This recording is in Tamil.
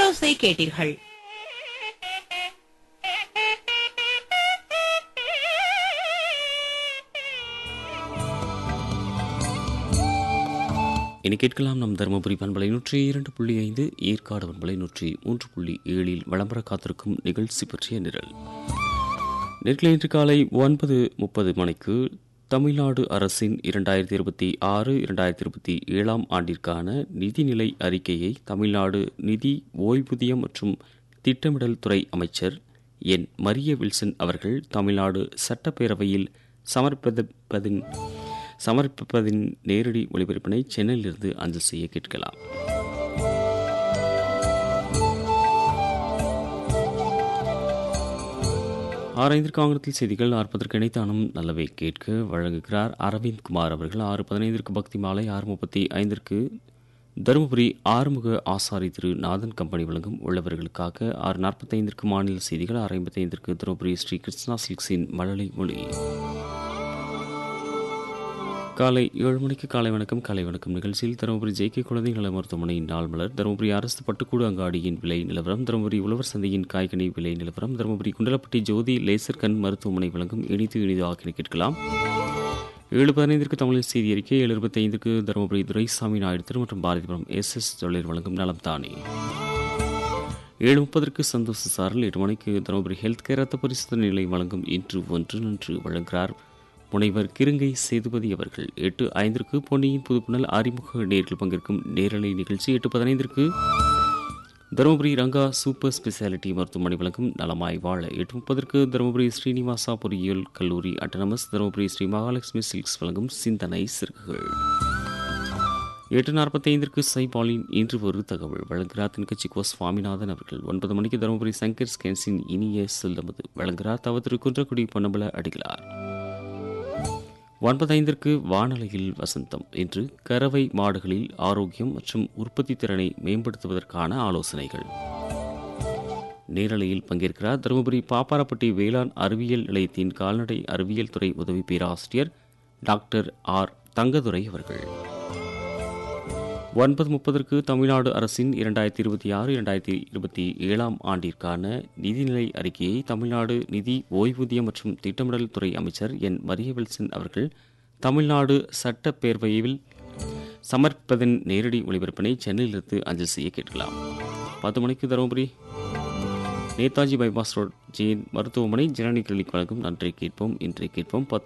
அரங்கோசை கேட்டீர்கள் இனி கேட்கலாம் நம் தருமபுரி பண்பலை நூற்றி இரண்டு புள்ளி ஐந்து ஏற்காடு பண்பலை நூற்றி மூன்று புள்ளி ஏழில் விளம்பர காத்திருக்கும் நிகழ்ச்சி பற்றிய நிரல் நேற்று இன்று காலை ஒன்பது முப்பது மணிக்கு தமிழ்நாடு அரசின் இரண்டாயிரத்தி இருபத்தி ஆறு இரண்டாயிரத்தி இருபத்தி ஏழாம் ஆண்டிற்கான நிதிநிலை அறிக்கையை தமிழ்நாடு நிதி ஓய்வூதியம் மற்றும் திட்டமிடல் துறை அமைச்சர் என் மரிய வில்சன் அவர்கள் தமிழ்நாடு சட்டப்பேரவையில் சமர்ப்பிப்பதின் சமர்ப்பிப்பதின் நேரடி ஒளிபரப்பினை சென்னையிலிருந்து அஞ்சல் செய்ய கேட்கலாம் ஆரைந்திற்கு ஆங்கிலத்தில் செய்திகள் ஆர்ப்பதற்கு இணைத்தானும் நல்லவை கேட்க வழங்குகிறார் அரவிந்த் குமார் அவர்கள் ஆறு பதினைந்திற்கு பக்தி மாலை ஆறு முப்பத்தி ஐந்திற்கு தருமபுரி ஆறுமுக ஆசாரி திரு நாதன் கம்பெனி வழங்கும் உள்ளவர்களுக்காக ஆறு நாற்பத்தைந்திற்கு மாநில செய்திகள் ஆறு ஐம்பத்தைந்திற்கு தருமபுரி ஸ்ரீ கிருஷ்ணா சில்க்ஸின் மழலை மொழி காலை ஏழு மணிக்கு காலை வணக்கம் காலை வணக்கம் நிகழ்ச்சியில் தருமபுரி ஜேகே குழந்தைகள மருத்துவமனையின் நாள் மலர் தருமபுரி அரசு பட்டுக்கூடு அங்காடியின் விலை நிலவரம் தருமபுரி உழவர் சந்தையின் காய்கனி விலை நிலவரம் தருமபுரி குண்டலப்பட்டி ஜோதி லேசர் கண் மருத்துவமனை வழங்கும் இனிது இனிது ஆக்கினை கேட்கலாம் ஏழு பதினைந்திற்கு தமிழில் செய்தி அறிக்கை ஏழு இருபத்தைந்துக்கு தருமபுரி துரைசாமி நாயுடு மற்றும் பாரதிபுரம் எஸ் எஸ் தொழில் வழங்கும் நலம் தானே ஏழு முப்பதற்கு சந்தோஷ சாரல் எட்டு மணிக்கு தருமபுரி ஹெல்த் கேர் ரத்த பரிசோதனை நிலையம் வழங்கும் இன்று ஒன்று நன்று வழங்குகிறார் முனைவர் கிருங்கை சேதுபதி அவர்கள் எட்டு ஐந்திற்கு பொன்னியின் புதுப்புணல் அறிமுக நேரில் பங்கேற்கும் நேரலை நிகழ்ச்சி எட்டு பதினைந்திற்கு தருமபுரி ரங்கா சூப்பர் ஸ்பெஷாலிட்டி மருத்துவமனை வழங்கும் நலமாய் வாழ எட்டு முப்பதற்கு தருமபுரி ஸ்ரீனிவாசா பொறியியல் கல்லூரி அட்டனமஸ் தருமபுரி ஸ்ரீ மகாலட்சுமி சில்க்ஸ் வழங்கும் சிந்தனை சிறுகுகள் எட்டு நாற்பத்தைந்திற்கு சைபாலின் இன்று ஒரு தகவல் வழங்குகிறார் தென்கட்சி கோ சுவாமிநாதன் அவர்கள் ஒன்பது மணிக்கு தருமபுரி சங்கர் ஸ்கேன்ஸின் இனிய செல்லமது வழங்குகிறார் தவ திரு குன்றக்குடி பொன்னம்பல அடிகளார் ஒன்பதைந்திற்கு வானொலியில் வசந்தம் இன்று கறவை மாடுகளில் ஆரோக்கியம் மற்றும் உற்பத்தி திறனை மேம்படுத்துவதற்கான ஆலோசனைகள் நேரலையில் பங்கேற்கிறார் தருமபுரி பாப்பாரப்பட்டி வேளாண் அறிவியல் நிலையத்தின் கால்நடை அறிவியல் துறை உதவி பேராசிரியர் டாக்டர் ஆர் தங்கதுரை அவர்கள் ஒன்பது முப்பதற்கு தமிழ்நாடு அரசின் இரண்டாயிரத்தி இருபத்தி ஆறு இரண்டாயிரத்தி இருபத்தி ஏழாம் ஆண்டிற்கான நிதிநிலை அறிக்கையை தமிழ்நாடு நிதி ஓய்வூதியம் மற்றும் திட்டமிடல் துறை அமைச்சர் என் மரிய வில்சன் அவர்கள் தமிழ்நாடு சட்டப்பேரவையில் சமர்ப்பதன் நேரடி ஒளிபரப்பினை சென்னையிலிருந்து அஞ்சல் செய்ய கேட்கலாம் பத்து மணிக்கு தருமபுரி நேதாஜி பைபாஸ் ரோட் ஜெயின் மருத்துவமனை ஜனனி கிளினிக் வழங்கும் நன்றை கேட்போம் இன்றை கேட்போம் பத்து